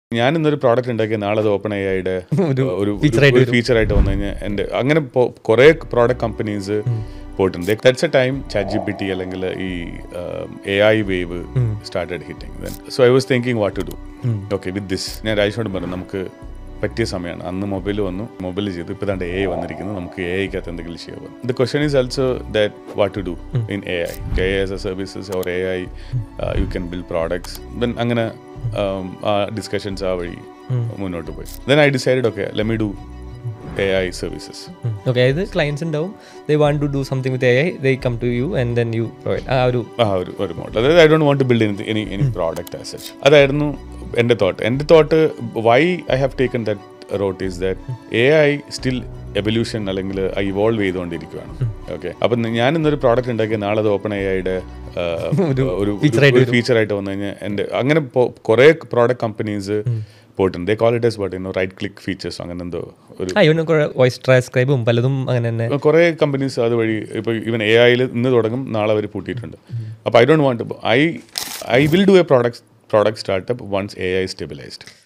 ഞാൻ ഇന്നൊരു പ്രോഡക്റ്റ് ഉണ്ടാക്കിയ നാളെ അത് ഓപ്പൺ ഐയുടെ ഒരു ഒരു feature ആയിട്ട് വരും. ഫീച്ചർ ആയിട്ട് വന്നു കഴിഞ്ഞാൽ എൻ്റെ അങ്ങനെ കുറെ പ്രോഡക്റ്റ് കമ്പനീസ് പോയിട്ടുണ്ട് that's a time chat G P T അല്ലെങ്കിൽ ഈ A I wave started hitting so I was thinking what to do okay with this ഞാൻ രാജേഷോട് പറഞ്ഞു നമുക്ക് പറ്റിയ സമയമാണ് അന്ന് മൊബൈൽ വന്നു മൊബൈൽ ചെയ്തു ഇപ്പോൾ ദാണ്ട് എ ഐ വന്നിരിക്കുന്നു നമുക്ക് എ ഐക്കകത്ത് എന്തെങ്കിലും ചെയ്യാം the question is also that what to do in A I A I as a services or A I you can build products then അങ്ങനെ um, ആ ഡിസ്കഷൻസ് ആ വഴി മുന്നോട്ട് പോയി then I decide okay let me do A I services okay അതായത് clients ഉണ്ടാവും they want to do something with A I they come to you and then you provide ആ ഒരു ആ ഒരു ഒരു മോഡൽ അതായത് I don't want to build any any any product as such അതായിരുന്നു എൻ്റെ തോട്ട് എൻ്റെ thought why I have taken that route is that A I still evolution അല്ലെങ്കിൽ ഇവോൾവ് ചെയ്തുകൊണ്ടിരിക്കുകയാണ് ഓക്കെ അപ്പം ഞാൻ ഇന്നൊരു പ്രോഡക്റ്റ് ഉണ്ടാക്കിയ നാളെ അത് ഓപ്പൺ എ ഐയുടെ ഒരു feature ആയിട്ട് വരും. ഫീച്ചർ ആയിട്ട് വന്നു കഴിഞ്ഞാൽ എൻ്റെ അങ്ങനെ കുറേ പ്രോഡക്റ്റ് കമ്പനീസ് പോയിട്ടുണ്ട് ദേ ക്വാളിറ്റീസ് എസ് ബട്ട് റൈറ്റ് ക്ലിക്ക് ഫീച്ചേഴ്സ് അങ്ങനെ എന്തോ ഒരു ആ ഇവന് വോയിസ് ട്രാൻസ്ക്രൈബും പലതും അങ്ങനെ തന്നെ കുറേ കമ്പനീസ് അതുവഴി ഇപ്പോൾ ഈവൻ എ ഐയിൽ ഇന്ന് തുടങ്ങും നാളെ അവർ പൂട്ടിയിട്ടുണ്ട് അപ്പോൾ I don't want I I will do a product product startup once A I stabilised